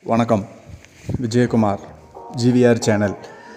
வணக்கம் Vijayakumar GVR channel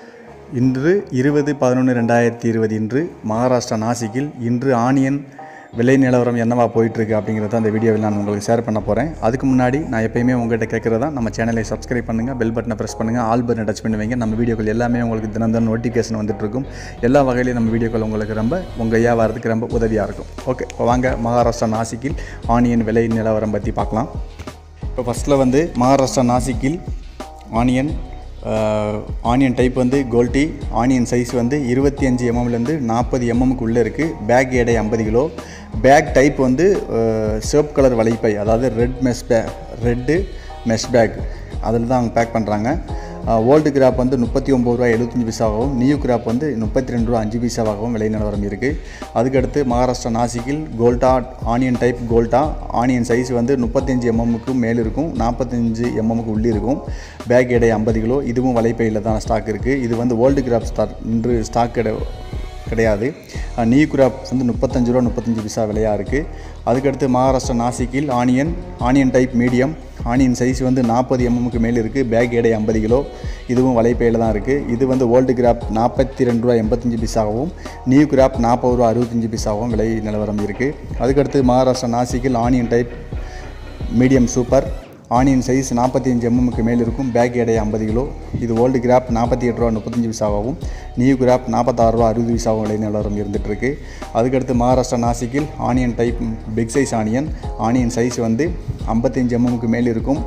இன்று இருபது பதினொன்று ரெண்டாயிரத்தி இருபது இன்று மகாராஷ்டிரா நாசிக்கில் இன்று ஆனியன் விலை நிலவரம் என்னவா போயிட்டுருக்கு அப்படிங்கிறத அந்த வீடியோவில் நான் உங்களுக்கு ஷேர் பண்ண போகிறேன் அதுக்கு முன்னாடி நான் எப்பயுமே உங்கள்கிட்ட கேட்குறதா நம்ம சேனலை சப்ஸ்கிரைப் பண்ணுங்கள் பெல் பட்டனை ப்ரெஸ் பண்ணுங்கள் ஆல் பட்டனை டச் பண்ணி வைங்க நம்ம வீடியோக்கள் எல்லாமே உங்களுக்கு தினம் தினம் நோட்டிஃபிகேஷன் வந்துட்டுருக்கும் எல்லா வகையிலையும் நம்ம வீடியோக்கள் உங்களுக்கு ரொம்ப உங்கள் வியாபாரத்துக்கு ரொம்ப உதவியாக இருக்கும் ஓகே இப்போ வாங்க மகாராஷ்டிரா நாசிக்கில் ஆனியன் விலை நிலவரம் பற்றி பார்க்கலாம் இப்போ ஃபஸ்ட்டில் வந்து மகாராஷ்டிரா நாசிக்கில் ஆனியன் ஆஹ், ஆனியன் டைப் வந்து கோல்டி ஆனியன் சைஸ் வந்து இருபத்தி அஞ்சு எம்எம்லேருந்து நாற்பது எம்எம்க்கு உள்ளே இருக்குது பேக் எடை ஐம்பது கிலோ பேக் டைப் வந்து சிவப்பு கலர் வலைப்பை அதாவது red mesh bag red mesh bag அதில் தான் அவங்க பேக் பண்ணுறாங்க ஓல்டு கிராப் வந்து முப்பத்தி ஒம்பது ரூபா எழுபத்தஞ்சு பைசாவாகவும் நியூ கிராப் வந்து முப்பத்தி ரெண்டு ரூபா அஞ்சு பைசாவாகவும் விலை நிலவரம் இருக்குது அதுக்கடுத்து மகாராஷ்டிரா நாசிக்கில் கோல்டா ஆனியன் டைப் கோல்டா ஆனியன் சைஸ் வந்து முப்பத்தஞ்சு எம்எம்க்கு மேல் இருக்கும் நாற்பத்தஞ்சு எம்எம்க்கு உள்ளே இருக்கும் பேக் எடை ஐம்பது கிலோ இதுவும் வலைப்பையில் தான் ஸ்டாக் இருக்குது இது வந்து ஓல்டு கிராப் ஸ்டாக் இன்று ஸ்டாக் கிடை கிடையாது அஹ் நியூ கிராப் வந்து முப்பத்தஞ்சு ரூபா முப்பத்தஞ்சு பைசா விலையாக இருக்குது அதுக்கடுத்து மகாராஷ்டிரா நாசிக்கில் onion onion type medium onion size வந்து நாற்பது எம்எம்க்கு மேல் இருக்குது பேக் எடை ஐம்பது கிலோ இதுவும் வலைப்பையில் தான் இருக்குது இது வந்து ஓல்டு கிராப் நாற்பத்தி ரெண்டு ரூபா எண்பத்தஞ்சு பைசாகவும் நியூ கிராப் நாற்பது ரூபா அறுபத்தஞ்சு பைசாகவும் விலை நிலவரம் இருக்குது அதுக்கடுத்து மகாராஷ்டிரா நாசிக்கில் onion type medium super onion size நாற்பத்தி அஞ்சு எம்எம்க்கு மேல் இருக்கும் பேக் எடை ஐம்பது கிலோ இது ஓல்டு கிராப் நாற்பத்தி எட்டு ரூபா முப்பத்தஞ்சு பைசாவாகவும் நியூ கிராப் நாற்பத்தாறு ரூபா அறுபது பைசாவும் விலை நிலவரம் இருந்துகிட்ருக்கு அதுக்கடுத்து மகாராஷ்டிரா நாசிக்கில் onion type big size onion onion size வந்து ஐம்பத்தஞ்சு எம்எம்க்கு மேல் இருக்கும்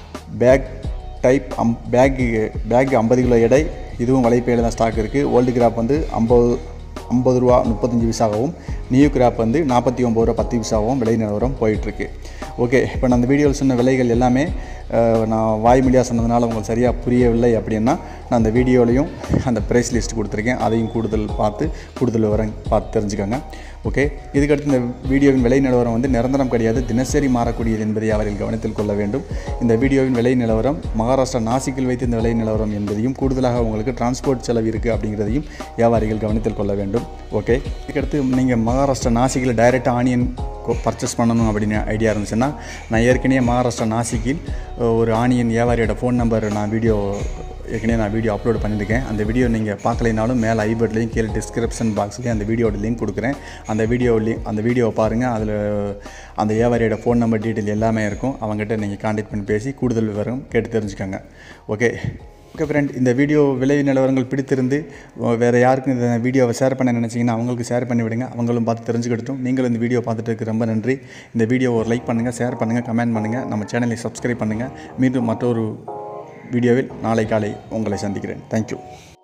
bag type um bag bag ஐம்பது கிலோ எடை இதுவும் வலைப்பையில் தான் ஸ்டாக் இருக்குது ஓல்டு கிராப் வந்து ஐம்பது ஐம்பது ரூபா முப்பத்தஞ்சு பைசாகவும் நியூ கிராப் வந்து நாற்பத்தி ஒம்பது ரூபா பத்து பைசாவும் விலை நிலவரம் போயிட்டுருக்கு ஓகே இப்போ நான் அந்த வீடியோவில் சொன்ன விலைகள் எல்லாமே அஹ், நான் வாய்மொழியாக சொன்னதுனால உங்களுக்கு சரியாக புரியவில்லை அப்படின்னா நான் அந்த வீடியோலையும் அந்த ப்ரைஸ் லிஸ்ட் கொடுத்துருக்கேன் அதையும் கூடுதல் பார்த்து கூடுதல் விவரம் பார்த்து தெரிஞ்சுக்கோங்க ஓகே இதுக்கடுத்து இந்த வீடியோவின் விலை நிலவரம் வந்து நிரந்தரம் கிடையாது தினசரி மாறக்கூடியது என்பதை அவர்கள் கவனத்தில் கொள்ள வேண்டும் இந்த வீடியோவின் விலை நிலவரம் மகாராஷ்டிரா நாசிக்கில் வைத்து இந்த விலை நிலவரம் என்பதையும் கூடுதலாக உங்களுக்கு டிரான்ஸ்போர்ட் செலவு இருக்குது அப்படிங்கிறதையும் வியாபாரிகள் கவனத்தில் கொள்ள வேண்டும் ஓகே இதுக்கடுத்து நீங்கள் மகாராஷ்டிரா நாசிக்கில் டைரெக்டாக ஆனியன் பர்ச்சேஸ் பண்ணணும் அப்படின்னு ஐடியா இருந்துச்சுன்னா நான் ஏற்கனவே மகாராஷ்டிரா நாசிக்கில் அஹ், ஒரு ஆனியன் வியாபாரியோட ஃபோன் நம்பர் நான் வீடியோ ஏற்கனவே நான் வீடியோ அப்லோட் பண்ணியிருக்கேன் அந்த வீடியோ நீங்கள் பார்க்கலைனாலும் மேலே ஐபட்லேயும் கீழே டிஸ்கிரிப்ஷன் பாக்ஸ்லேயும் அந்த வீடியோட லிங்க் கொடுக்குறேன் அந்த வீடியோ லிங்க் அந்த வீடியோவை பாருங்கள் அதில் அந்த வியாபாரியோட ஃபோன் நம்பர் டீட்டெயில் எல்லாமே இருக்கும் அவங்ககிட்ட நீங்கள் காண்டாக்ட் பண்ணி பேசி கூடுதல் விவரம் கேட்டு தெரிஞ்சுக்கோங்க ஓகே ஓகே ஃப்ரெண்ட் இந்த வீடியோ விலை நிலவரங்கள் பிடித்திருந்து அஹ், வேறு யாருக்கும் இந்த வீடியோவை ஷேர் பண்ண நினச்சிங்கன்னா அவங்களுக்கு ஷேர் பண்ணி விடுங்க அவங்களும் பார்த்து தெரிஞ்சுக்கிட்டும் நீங்களும் இந்த வீடியோ பார்த்துட்டு இருக்க ரொம்ப நன்றி இந்த வீடியோவை ஒரு லைக் பண்ணுங்கள் ஷேர் பண்ணுங்கள் கமெண்ட் பண்ணுங்கள் நம்ம சேனலை சப்ஸ்கிரைப் பண்ணுங்கள் மீண்டும் மற்றொரு வீடியோவில் நாளை காலை உங்களை சந்திக்கிறேன் தேங்க்யூ